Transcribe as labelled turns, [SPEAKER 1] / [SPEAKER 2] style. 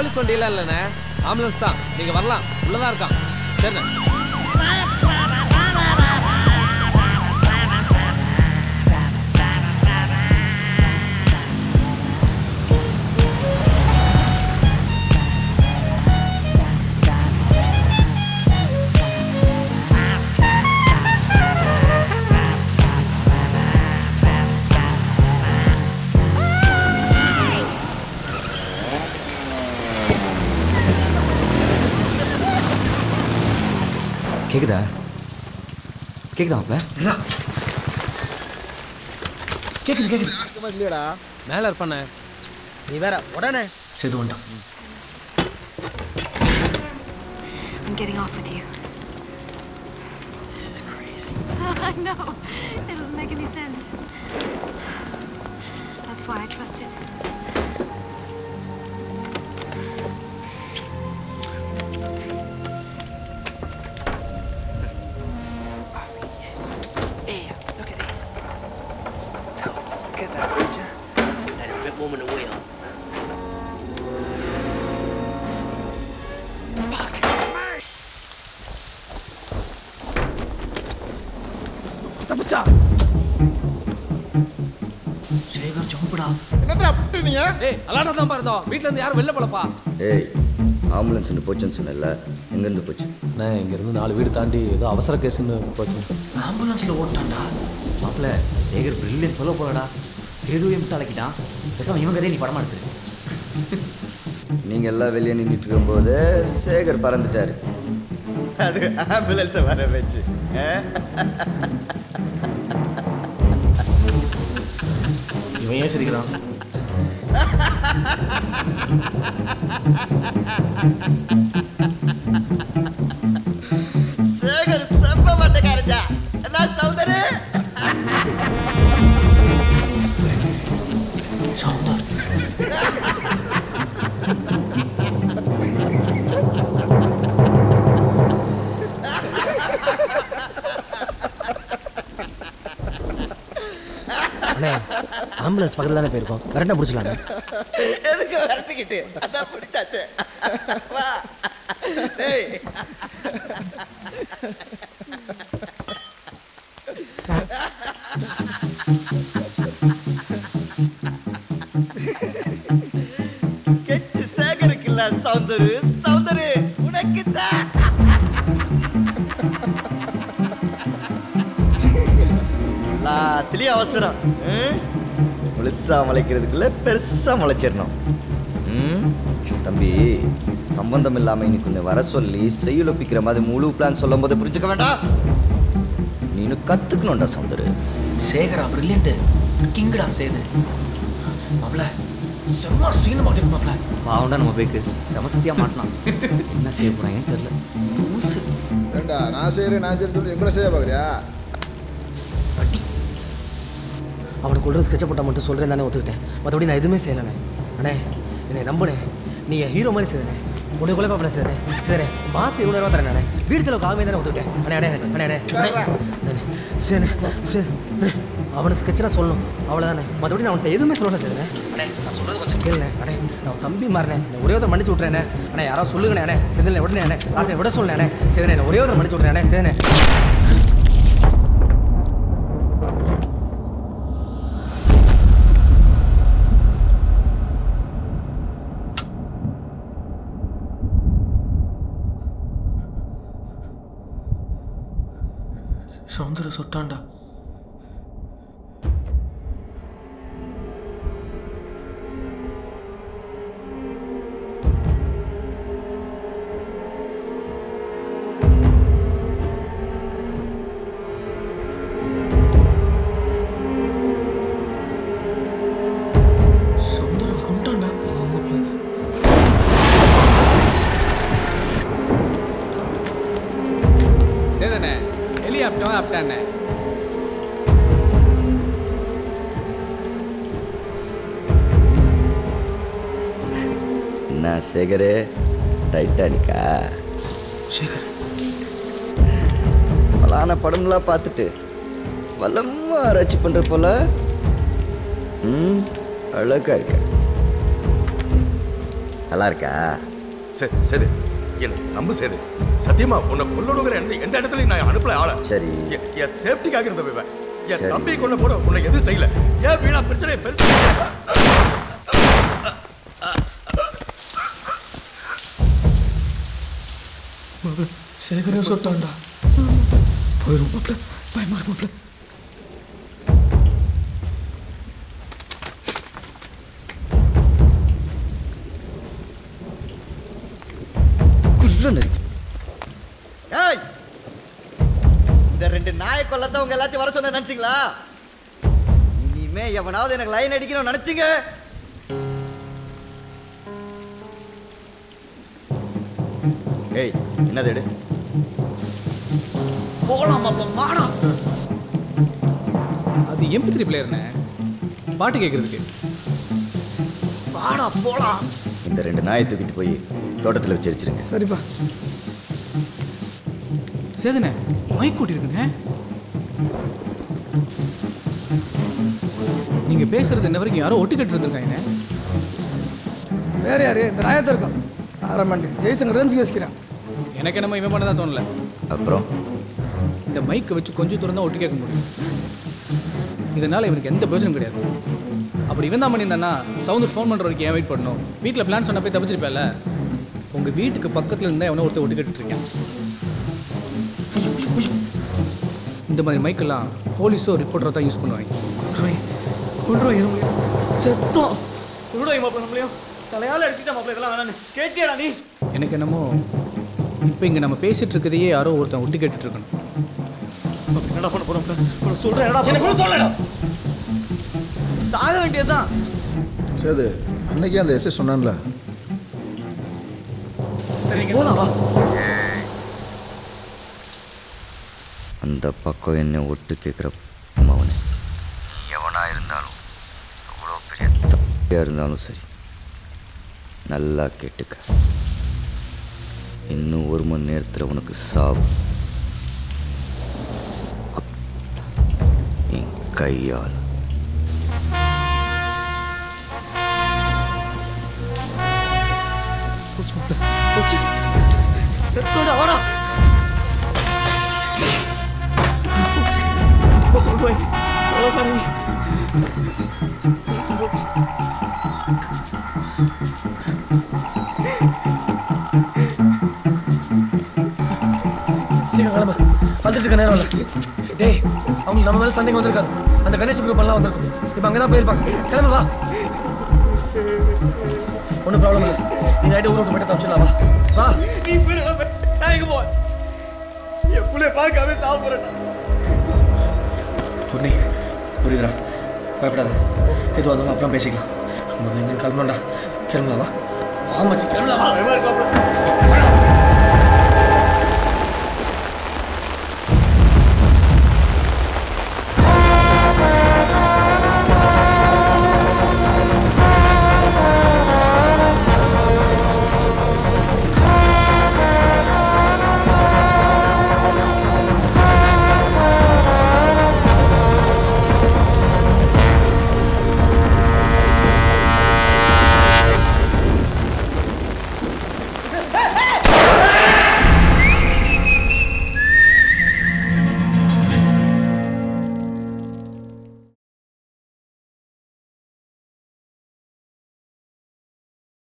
[SPEAKER 1] Police வண்டியெல்லாம் இல்லைண்ணே ambulance தான் நீங்க வரலாம் உள்ளதான் இருக்கான் சரிண்ணே
[SPEAKER 2] கேக்குதா கேக்குதா மாப்ள கேக்குது கேக்குது
[SPEAKER 3] இல்லையடா
[SPEAKER 1] மேல இருப்பானே
[SPEAKER 3] நீ வேற உடனே
[SPEAKER 2] சேது வந்துட்டான்
[SPEAKER 4] I'm getting off with you.
[SPEAKER 5] This is crazy.
[SPEAKER 4] I know. It doesn't make any sense. That's why I trusted.
[SPEAKER 5] Yeah, look at this. Look at that, Richard. Let a bit warm in the wheel.
[SPEAKER 2] தப்பிச்சா Sekar ஜம்புடா
[SPEAKER 3] என்னடா புட்டுனீங்க
[SPEAKER 1] ஏய் அலாட்டா தான் பாருந்தோம் வீட்ல இருந்து யாரும் வெளில போலப்பா
[SPEAKER 6] ஏய் ambulance ஒன்று போச்சுன்னு சொன்னல எங்கேருந்து போச்சு
[SPEAKER 1] நான் இங்க இருந்து நாலு வீடு தாண்டி ஏதோ அவசர கேஸ்னு போச்சு
[SPEAKER 2] ஆம்புலன்ஸ்ல ஓட்டான்டா
[SPEAKER 6] மாப்பிள்ள சேகர் பிரில்லியன் சொல்ல போலடா சேதுவே முட்டாளக்கிட்டான் பேசாம இவங்க கதையை நீ படமா எடுத்துரு நீங்கள் எல்லாம் வெளியே நின்றுட்டு இருக்கும்போது சேகர் பறந்துட்டாரு
[SPEAKER 3] அது ஆம்புலன்ஸை வர வச்சு
[SPEAKER 2] இவன் ஏன் சிரிக்கிறான்
[SPEAKER 3] சேகர் செம்ம மாட்டேக்காரஜா என்ன சௌதரி
[SPEAKER 2] சவுந்தர்
[SPEAKER 7] அண்ணே ஆம்புலன்ஸ் பக்கத்தில் தானே போயிருக்கோம் கரெக்டாக பிடிச்சலாண்ணே
[SPEAKER 3] எதுக்கு விரட்டிக்கிட்டு அதான் பிடிச்சாச்சு வா டேய் கெச்சு சேகருக்குல்ல சௌந்தரு சௌந்தரு உனக்கு தான் எல்லாத்துலயும் அவசரம் ம்?
[SPEAKER 6] முழுசா முளைக்கிறதுக்குள்ள பெருசா முளைச்சிடணும் ம்? தம்பி சம்பந்தம் இல்லாம இன்னைக்கு கொஞ்சம் வர சொல்லி செய்யுள் ஒப்பிக்கிற மாதிரி முழு பிளான் சொல்லும் போது புரிஞ்சுக்க வேண்டாம் நீனு கத்துக்கணும்டா சௌந்தரு
[SPEAKER 2] சேகரா பிரில்லியன்ட் கிங்கடா சேது மாப்ள செம்ம சீன் மாட்டேன் மாப்ள
[SPEAKER 6] பாவண்டா நம்ம பேக்கு செமத்தியா மாட்டினான் என்ன செய்ய போறாங்கன்னு தெரியல ஊசு
[SPEAKER 3] ஏண்டா நான் செய்யறேன் நான் செய்யறேன் சொல்லி எங்களை செய்ய பார்க்குறியா
[SPEAKER 7] அவனுக்கு உள்ள ஸ்கெட்சை போட்டால் மட்டும் சொல்கிறேன் தானே ஒத்துக்கிட்டேன் மற்றபடி நான் எதுவுமே செய்யலைண்ணே அண்ணே என்னை நம்புனே நீ என் ஹீரோ மாதிரி செய்தனே உன்னை கொலை பார்ப்பேன் சேரனே சரி மாசம் இருபதாயிரம் ரூபா தரேன் அண்ணே வீடு செலவு காமே தானே ஒத்துக்கிட்டேன் அண்ணே அண்ணே அண்ணே அண்ணே அண்ணே அண்ணே சரி சரி அண்ணே அவனை ஸ்கெட்செலாம் சொல்லணும் அவ்வளோதானே மற்றபடி நான் அவன்கிட்ட எதுவுமே சொல்லலை சேதனே அண்ணே நான் சொல்கிறது கொஞ்சம் கேளுண்ணே அண்ணே நான் தம்பி மாறினேன் என்னை ஒரே ஒருத்தர் மன்னிச்சு விட்றேனே அண்ணே யாராவது சொல்லுங்கண்ணே அண்ணே செந்தில் உடனே அண்ணே ராசனை விட சொல்லுண்ணே அண்ணே சேதனே என்னை ஒரே ஒருத்தர் மன்னிச்சு விட்றேன் அண்ணே சேதனே
[SPEAKER 2] சவுந்தர சுட்டான்டா சவுந்தரம் கொண்டான்டா
[SPEAKER 1] சேதனே ஹெலிகாப்டர் அப்டானே
[SPEAKER 6] என்ன சேகரு டைட்டானிக்கா
[SPEAKER 2] சேகர்
[SPEAKER 6] பலான படம்லாம் பார்த்துட்டு வல்லமா ஆராய்ச்சி பண்ற போல ம் அழகா இருக்க நல்லா இருக்கா
[SPEAKER 8] சரி சரி என்ன நம்ப சரி சத்தியமா உன்னை கொல்லணுங்கிற எந்த எந்த இடத்துலயும் நான் அனுப்பல ஆள
[SPEAKER 6] சரி.
[SPEAKER 8] என் என் சேஃப்டிக்காக இருந்த இவன் என்
[SPEAKER 6] சரி.
[SPEAKER 8] தம்பி கொள்ள போட உன்னை எதுவும் செய்யல ஏன் வீணா பிரச்சனை பெருசு
[SPEAKER 2] மாப்பிள சேகரே சுட்டான்டா போயிரும் மாப்பிள பயமா இருக்கு மாப்பிள
[SPEAKER 6] குள்ளனு
[SPEAKER 3] ஏய் இந்த ரெண்டு நாயை கொல்லத்தான் உங்க எல்லாத்தையும் வர சொன்ன நினைச்சீங்களா இனிமே எவனாவது எனக்கு லைன் அடிக்கணும் நினைச்சீங்க
[SPEAKER 6] ஏய் என்னது எடு
[SPEAKER 3] போலாம் அப்ப மாடா
[SPEAKER 1] அது எம்பி த்ரீ பிளேயர்ண்ணே பாட்டு கேட்கறதுக்கு
[SPEAKER 3] வாடா போலாம்
[SPEAKER 6] இந்த ரெண்டு நாயை தூக்கிட்டு போய் தோட்டத்தில் வச்சு எரிச்சிருங்க
[SPEAKER 2] சரிப்பா
[SPEAKER 1] சேதுண்ணே மைக் கூட்டியிருக்குண்ணே நீங்க பேசுறது என்ன வரைக்கும் யாரோ ஒட்டு கட்டு இருந்திருக்காங்க
[SPEAKER 9] வேற யாரு இந்த நாயத்தை இருக்கும் ஆரம்பண்டு ஜெய்சங்கர் ரேஞ்சுக்கு யோசிக்கிறேன்
[SPEAKER 1] எனக்கு என்னமோ இவன் பண்ணதான் தோணல
[SPEAKER 6] அப்புறம்
[SPEAKER 1] இந்த மைக்கை வச்சு கொஞ்சம் தூரம் தான் ஒட்டு கேட்க முடியும் இதனால இவனுக்கு எந்த பிரயோஜனம் கிடையாது அப்படி இவன் தான் பண்ணியிருந்தானா சவுந்தர் ஃபோன் பண்ணுற வரைக்கும் ஏன் வெயிட் பண்ணணும் வீட்டில் பிளான் சொன்ன போய் தப்பிச்சிருப்பேல உங்கள் வீட்டுக்கு பக்கத்தில் இருந்தால் எவனோ ஒருத்தர் ஒட்டு கேட்டுட்டு இருக்கேன் இந்த மாதிரி மைக்கெல்லாம் போலீஸோ ரிப்போர்ட்டரோ தான் யூஸ் பண்ணுவாங்க
[SPEAKER 2] கொள்றோம் இருங்க செத்தோம்
[SPEAKER 3] விடுவாங்க மாப்பிள்ள நம்மளையும் தலையால அடிச்சுட்டா மாப்பிள்ள இதெல்லாம் வேணான்னு கேட்டியாடா நீ
[SPEAKER 1] எனக்கு என்னமோ இப்போ இங்கே நம்ம பேசிட்டு இருக்கதையே யாரோ ஒருத்தன் ஒட்டு கேட்டுட்டு இருக்கணும்
[SPEAKER 3] என்னடா பண்ண போறோம் சொல்றேன் என்னடா பண்ண போறோம் சாக வேண்டியதுதான்
[SPEAKER 10] சேது அன்னைக்கே அந்த எஸ்ஐ சொன்னான்ல
[SPEAKER 2] போலாம் வா
[SPEAKER 6] அந்த பக்கம் என்ன ஒட்டு கேட்குற அவனை எவனா இருந்தாலும் எவ்வளோ பெரிய தப்பியாக இருந்தாலும் சரி நல்லா கேட்டுக்க இன்னும் ஒரு மணி நேரத்தில் உனக்கு சாவு என் கையால்
[SPEAKER 3] செத்தோட வாடா போய் பாருங்க
[SPEAKER 2] சீக்கிரம் கிளம்பு வந்துட்டு இருக்க நேரம் இல்லை டேய் அவங்க நம்ம மேல சண்டைக்கு வந்திருக்காரு அந்த கணேஷ் குரூப் எல்லாம் வந்திருக்கும் இப்போ அங்கே தான் போயிருப்பாங்க கிளம்பு வா ஒன்றும் ப்ராப்ளம் இல்லை நீ நைட்டு ஊர் விட்டு மட்டும் தப்பிச்சிடலாம் வா வா
[SPEAKER 3] நீ போயிடலாம் நான் எங்க போவேன் என் பிள்ளைய பார்க்காம சாப்பிட்றேன்
[SPEAKER 2] பூர்ணி புரியுதுடா பயப்படாத எது வந்தாலும் அப்புறம் பேசிக்கலாம் முதல்ல இங்கே கிளம்பணும்டா கிளம்பலாம் வா வா மச்சி கிளம்பலாம் வா
[SPEAKER 3] பயமா இருக்கு மாப்பிள்ள